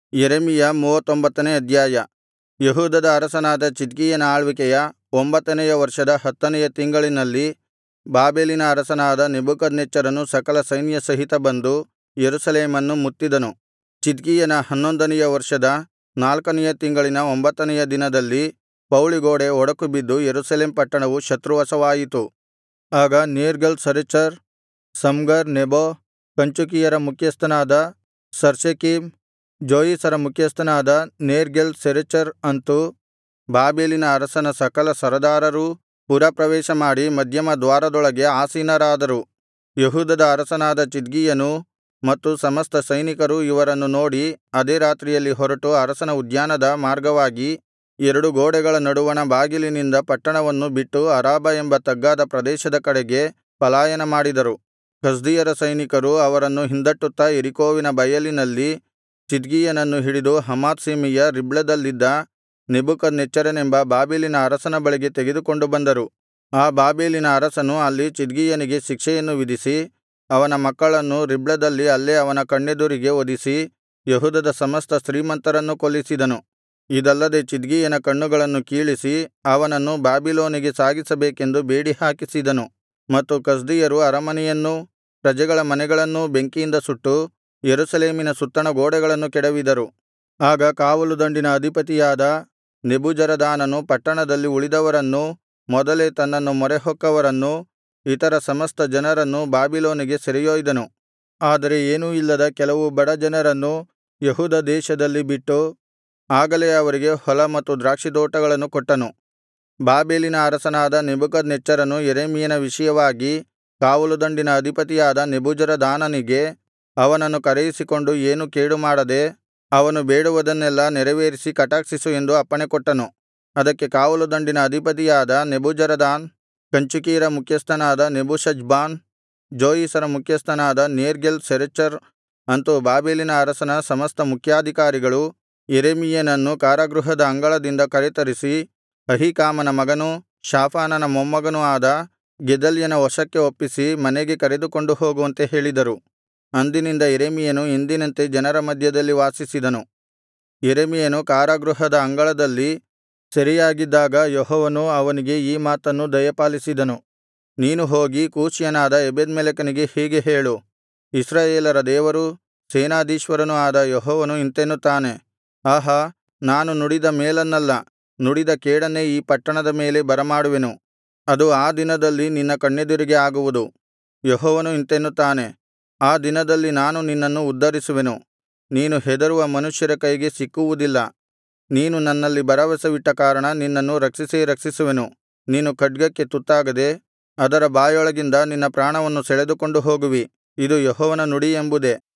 ಯೆರೆಮೀಯ ಮೂವತ್ತೊಂಬತ್ತನೇ ಅಧ್ಯಾಯ ಯೆಹೂದದ ಅರಸನಾದ ಚಿದ್ಕೀಯನ ಆಳ್ವಿಕೆಯ ಒಂಬತ್ತನೆಯ ವರ್ಷದ ಹತ್ತನೆಯ ತಿಂಗಳಿನಲ್ಲಿ ಬಾಬೆಲಿನ ಅರಸನಾದ ನೆಬೂಕದ್ನೆಚ್ಚರನು ಸಕಲ ಸೈನ್ಯಸಹಿತ ಬಂದು ಯೆರೂಸಲೇಮನ್ನು ಮುತ್ತಿದನು ಚಿದ್ಕೀಯನ ಹನ್ನೊಂದನೆಯ ವರ್ಷದ ನಾಲ್ಕನೆಯ ತಿಂಗಳಿನ ಒಂಬತ್ತನೆಯ ದಿನದಲ್ಲಿ ಪೌಳಿಗೋಡೆ ಒಡಕುಬಿದ್ದು ಯೆರೂಸಲೇಮ್ ಪಟ್ಟಣವು ಶತ್ರುವಶವಾಯಿತು ಆಗ ನೇರ್ಗಲ್ ಸರೆಚರ್ ಸಮ್ಗರ್ ನೆಬೋ ಕಂಚುಕಿಯರ ಮುಖ್ಯಸ್ಥನಾದ ಸರ್ಸೆಕೀಮ್ ಜೋಯಿಸರ ಮುಖ್ಯಸ್ಥನಾದ ನೇರ್ಗೆಲ್ ಸರೆಚರ್ ಅಂತು ಬಾಬೆಲಿನ ಅರಸನ ಸಕಲ ಸರದಾರರೂ ಪುರಪ್ರವೇಶಮಾಡಿ ಮಧ್ಯಮ ದ್ವಾರದೊಳಗೆ ಆಸೀನರಾದರು ಯೆಹೂದದ ಅರಸನಾದ ಚಿದ್ಕೀಯನೂ ಮತ್ತು ಸಮಸ್ತ ಸೈನಿಕರೂ ಇವರನ್ನು ನೋಡಿ ಅದೇ ರಾತ್ರಿಯಲ್ಲಿ ಹೊರಟು ಅರಸನ ಉದ್ಯಾನದ ಮಾರ್ಗವಾಗಿ ಎರಡು ಗೋಡೆಗಳ ನಡುವಣ ಬಾಗಿಲಿನಿಂದ ಪಟ್ಟಣವನ್ನು ಬಿಟ್ಟು ಅರಾಬಾ ಎಂಬ ತಗ್ಗಾದ ಪ್ರದೇಶದ ಕಡೆಗೆ ಪಲಾಯನ ಮಾಡಿದರು ಕಸ್ದೀಯರ ಸೈನಿಕರು ಅವರನ್ನು ಹಿಂದಟ್ಟುತ್ತಾ ಯೆರಿಕೋವಿನ ಬಯಲಿನಲ್ಲಿ ಚಿದ್ಕೀಯನನ್ನು ಹಿಡಿದು ಹಮಾತ್ ಸೀಮೆಯ ರಿಬ್ಲದಲ್ಲಿದ್ದ ನೆಬೂಕದ್ನೆಚ್ಚರನೆಂಬ ಬಾಬೆಲಿನ ಅರಸನ ಬಳಿಗೆ ತೆಗೆದುಕೊಂಡು ಬಂದರು ಆ ಬಾಬೆಲಿನ ಅರಸನು ಅಲ್ಲಿ ಚಿದ್ಕೀಯನಿಗೆ ಶಿಕ್ಷೆಯನ್ನು ವಿಧಿಸಿ ಅವನ ಮಕ್ಕಳನ್ನು ರಿಬ್ಲದಲ್ಲಿ ಅಲ್ಲೇ ಅವನ ಕಣ್ಣೆದುರಿಗೆ ವಧಿಸಿ ಯೆಹೂದದ ಸಮಸ್ತ ಶ್ರೀಮಂತರನ್ನೂ ಕೊಲ್ಲಿಸಿದನು ಇದಲ್ಲದೆ ಚಿದ್ಕೀಯನ ಕಣ್ಣುಗಳನ್ನು ಕೀಳಿಸಿ ಅವನನ್ನು ಬಾಬಿಲೋನಿಗೆ ಸಾಗಿಸಬೇಕೆಂದು ಬೇಡಿಹಾಕಿಸಿದನು ಮತ್ತು ಕಸ್ದೀಯರು ಅರಮನೆಯನ್ನೂ ಪ್ರಜೆಗಳ ಮನೆಗಳನ್ನೂ ಬೆಂಕಿಯಿಂದ ಸುಟ್ಟು ಯೆರೂಸಲೇಮಿನ ಸುತ್ತಣ ಗೋಡೆಗಳನ್ನು ಕೆಡವಿದರು ಆಗ ಕಾವಲುದಂಡಿನ ಅಧಿಪತಿಯಾದ ನೆಬೂಜರದಾನನು ಪಟ್ಟಣದಲ್ಲಿ ಉಳಿದವರನ್ನೂ ಮೊದಲೇ ತನ್ನನ್ನು ಮೊರೆಹೊಕ್ಕವರನ್ನೂ ಇತರ ಸಮಸ್ತ ಜನರನ್ನೂ ಬಾಬಿಲೋನಿಗೆ ಸೆರೆಯೊಯ್ದನು ಆದರೆ ಏನೂ ಇಲ್ಲದ ಕೆಲವು ಬಡ ಜನರನ್ನು ಯೆಹೂದ ದೇಶದಲ್ಲಿ ಬಿಟ್ಟು ಆಗಲೇ ಅವರಿಗೆ ಹೊಲ ಮತ್ತು ದ್ರಾಕ್ಷಿತೋಟಗಳನ್ನು ಕೊಟ್ಟನು ಬಾಬೆಲಿನ ಅರಸನಾದ ನೆಬೂಕದ್ನೆಚ್ಚರನು ಯೆರೆಮೀಯನ ವಿಷಯವಾಗಿ ಕಾವಲುದಂಡಿನ ಅಧಿಪತಿಯಾದ ನೆಬೂಜರದಾನನಿಗೆ ಅವನನ್ನು ಕರೆಯಿಸಿಕೊಂಡು ಏನೂ ಕೇಡುಮಾಡದೆ ಅವನು ಬೇಡುವುದನ್ನೆಲ್ಲಾ ನೆರವೇರಿಸಿ ಕಟಾಕ್ಷಿಸು ಎಂದು ಅಪ್ಪಣೆಕೊಟ್ಟನು ಅದಕ್ಕೆ ಕಾವಲುದಂಡಿನ ಅಧಿಪತಿಯಾದ ನೆಬೂಜರದಾನ್ ಕಂಚುಕಿಯರ ಮುಖ್ಯಸ್ಥನಾದ ನೆಬೂಷಜ್ಬಾನ್ ಜೋಯಿಸರ ಮುಖ್ಯಸ್ಥನಾದ ನೇರ್ಗೆಲ್ ಸರೆಚರ್ ಅಂತು ಬಾಬೆಲಿನ ಅರಸನ ಸಮಸ್ತ ಮುಖ್ಯಾಧಿಕಾರಿಗಳು ಯೆರೆಮೀಯನನ್ನು ಕಾರಾಗೃಹದ ಅಂಗಳದಿಂದ ಕರೆತರಿಸಿ ಅಹೀಕಾಮನ ಮಗನೂ ಶಾಫಾನನ ಮೊಮ್ಮಗನೂ ಆದ ಗೆದಲ್ಯನ ವಶಕ್ಕೆ ಒಪ್ಪಿಸಿ ಮನೆಗೆ ಕರೆದುಕೊಂಡು ಹೋಗುವಂತೆ ಹೇಳಿದರು ಅಂದಿನಿಂದ ಯೆರೆಮೀಯನು ಎಂದಿನಂತೆ ಜನರ ಮಧ್ಯದಲ್ಲಿ ವಾಸಿಸಿದನು ಯೆರೆಮೀಯನು ಕಾರಾಗೃಹದ ಅಂಗಳದಲ್ಲಿ ಸೆರೆಯಾಗಿದ್ದಾಗ ಯೆಹೋವನು ಅವನಿಗೆ ಈ ಮಾತನ್ನು ದಯಪಾಲಿಸಿದನು ನೀನು ಹೋಗಿ ಕೂಷ್ಯನಾದ ಎಬೆದ್ಮೆಲೆಕನಿಗೆ ಹೀಗೆ ಹೇಳು ಇಸ್ರಾಯೇಲರ ದೇವರೂ ಸೇನಾಧೀಶ್ವರನೂ ಆದ ಯೆಹೋವನು ಇಂತೆನ್ನುತ್ತಾನೆ ಆಹಾ ನಾನು ನುಡಿದ ಮೇಲನ್ನಲ್ಲ ನುಡಿದ ಕೇಡನ್ನೇ ಈ ಪಟ್ಟಣದ ಮೇಲೆ ಬರಮಾಡುವೆನು ಅದು ಆ ದಿನದಲ್ಲಿ ನಿನ್ನ ಕಣ್ಣೆದುರಿಗೆ ಆಗುವುದು ಯೆಹೋವನು ಇಂತೆನ್ನುತ್ತಾನೆ ಆ ದಿನದಲ್ಲಿ ನಾನು ನಿನ್ನನ್ನು ಉದ್ಧರಿಸುವೆನು ನೀನು ಹೆದರುವ ಮನುಷ್ಯರ ಕೈಗೆ ಸಿಕ್ಕುವುದಿಲ್ಲ ನೀನು ನನ್ನಲ್ಲಿ ಭರವಸವಿಟ್ಟ ಕಾರಣ ನಿನ್ನನ್ನು ರಕ್ಷಿಸೇ ರಕ್ಷಿಸುವೆನು ನೀನು ಖಡ್ಗಕ್ಕೆ ತುತ್ತಾಗದೆ ಅದರ ಬಾಯೊಳಗಿಂದ ನಿನ್ನ ಪ್ರಾಣವನ್ನು ಸೆಳೆದುಕೊಂಡು ಹೋಗುವಿ ಇದು ಯೆಹೋವನ ನುಡಿ ಎಂಬುದೇ